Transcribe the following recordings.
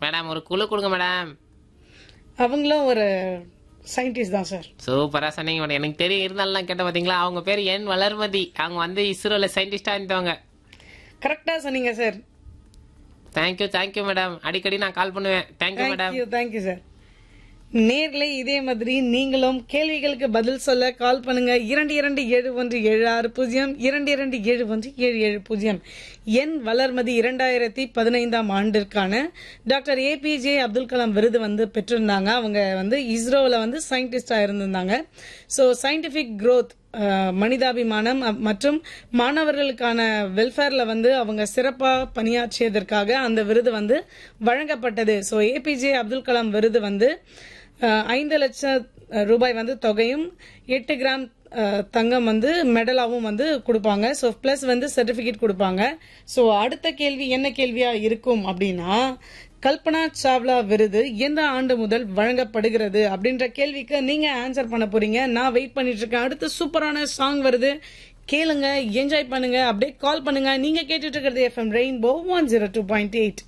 madam ஒரு குழு கொடுங்க மேடம் அவங்களும் ஒரு சயின்டிஸ்ட் தான் சார் சூப்பரா சொன்னீங்க மேடம் எனக்கு தெரியும் இருந்தாலும் கேட்ட பாத்தீங்களா அவங்க பேர் என் வளர்மதி அவங்க வந்து இஸ்ரோல சயின்டிஸ்டா இருந்தவங்க கரெக்டா சொன்னீங்க சார் தேங்க்யூ தேங்க்யூ மேடம் அடிக்கடி நான் கால் பண்ணுவேன் thank you madam thank you thank you sir நேர்ல இதே மாதிரி நீங்களும் கேள்விகளுக்கு பதில் சொல்ல கால் பண்ணுங்க இரண்டு இரண்டு ஏழு ஒன்று ஏழு ஆறு பூஜ்ஜியம் இரண்டு இரண்டு ஏழு ஒன்று ஏழு ஏழு பூஜ்ஜியம் என் வளர்மதி இரண்டாயிரத்தி பதினைந்தாம் ஆண்டிற்கான டாக்டர் ஏபிஜே அப்துல் கலாம் விருது வந்து பெற்றிருந்தாங்க அவங்க வந்து இஸ்ரோவில் வந்து சயின்டிஸ்டா இருந்திருந்தாங்க ஸோ சயின்டிபிக் growth அஹ், மனிதாபிமானம் அ- மற்றும் மாணவர்களுக்கான வெல்ஃபேர்ல வந்து அவங்க சிறப்பா பணியாற்றியதற்காக அந்த விருது வந்து வழங்கப்பட்டது ஸோ ஏபிஜே அப்துல் கலாம் விருது வந்து அஹ், ஐந்து லட்சம் அஹ், ரூபாய் வந்து தொகையும் எட்டு கிராம் அஹ், தங்கம் வந்து மெடலாவும் வந்து கொடுப்பாங்க ஸோ ப்ளஸ் வந்து சர்டிஃபிகேட் கொடுப்பாங்க ஸோ அடுத்த கேள்வி என்ன கேள்வியா இருக்கும் அப்படின்னா கல்பனா சாவ்லா விருது எந்த ஆண்டு முதல் வழங்கப்படுகிறது அப்படின்ற கேள்விக்கு நீங்க ஆன்சர் பண்ண போறீங்க நான் வெயிட் பண்ணிட்டு இருக்கேன் அடுத்து சூப்பரான சாங் வருது கேளுங்க என்ஜாய் பண்ணுங்க அப்படியே கால் பண்ணுங்க நீங்க கேட்டுட்டு இருக்கிறது FM rainbow one zero two point eight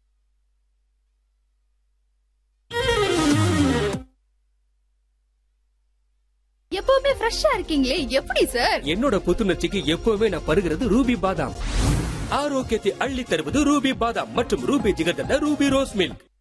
எப்பவுமே ஃப்ரெஷ்ஷா இருக்கீங்களே எப்படி சார் என்னோட புத்துணர்ச்சிக்கு எப்பவுமே நான் பருகிறது ரூபி பாதாம் ஆரோக்கியத்தை அள்ளி தருவது ரூபி பாதாம் மற்றும் Ruby jigarthanda Ruby rose milk